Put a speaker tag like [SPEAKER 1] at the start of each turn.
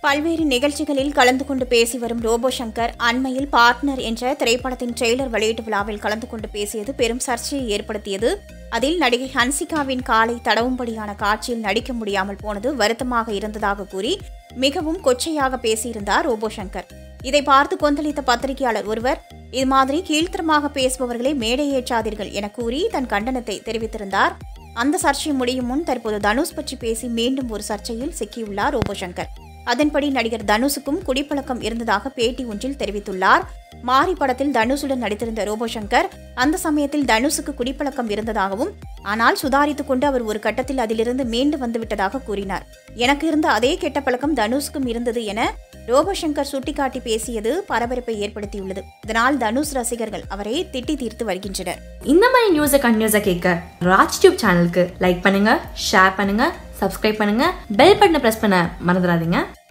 [SPEAKER 1] பல்வேறு நிகழ்ச்சிகளில் கலந்து கொண்டு பேசி வரும் ரோபோ சங்கர் அண்மையில் பார்ட்னர் என்ற திரைப்படத்தின் ட்ரெய்லர் வெளியீட்டு விழாவில் கலந்து கொண்டு பேசியது பெரும் சர்ச்சையை ஏற்படுத்தியது அதில் நடிகை ஹன்சிகாவின் காலை தடவும்படியான காட்சியில் நடிக்க முடியாமல் போனது வருத்தமாக இருந்ததாக கூறி மிகவும் கொச்சையாக பேசியிருந்தார் ரோபோ சங்கர் இதை பார்த்து கொந்தளித்த பத்திரிகையாளர் ஒருவர் இது மாதிரி கீழ்த்தரமாக பேசுபவர்களை மேடை ஏற்றாதீர்கள் என கூறி தன் கண்டனத்தை தெரிவித்திருந்தார் அந்த சர்ச்சை முடியும் முன் தற்போது தனுஷ் பற்றி பேசி மீண்டும் ஒரு சர்ச்சையில் சிக்கியுள்ளார் ரோபோ சங்கர் அதன்படி நடிகர் தனுஷுக்கும் குடிப்பழக்கம் இருந்ததாக பேட்டி ஒன்றில் தெரிவித்துள்ளார் மாரி படத்தில் தனுஷுடன் நடித்திருந்த ரோபோ சங்கர் அந்த சமயத்தில் தனுஷுக்கு குடிப்பழக்கம் இருந்ததாகவும் ஆனால் சுதாரித்துக் கொண்டு அவர் ஒரு கட்டத்தில் அதிலிருந்து மீண்டு வந்துவிட்டதாக கூறினார் எனக்கு இருந்த அதே கெட்ட பழக்கம் தனுஷுக்கும் இருந்தது என ரோபோ சங்கர் சுட்டிக்காட்டி பேசியது பரபரப்பை ஏற்படுத்தியுள்ளது இதனால் தனுஷ் ரசிகர்கள் அவரை திட்டி தீர்த்து வருகின்றனர்
[SPEAKER 2] இந்த மாதிரி நியூஸை கண்டினியூஸாக கேட்க ராஜ் டியூப் சேனலுக்கு லைக் பண்ணுங்க ஷேர் பண்ணுங்க சப்ஸ்கிரைப் பண்ணுங்க பெல் பட்டனை ப்ரெஸ் பண்ண மறந்துடாதீங்க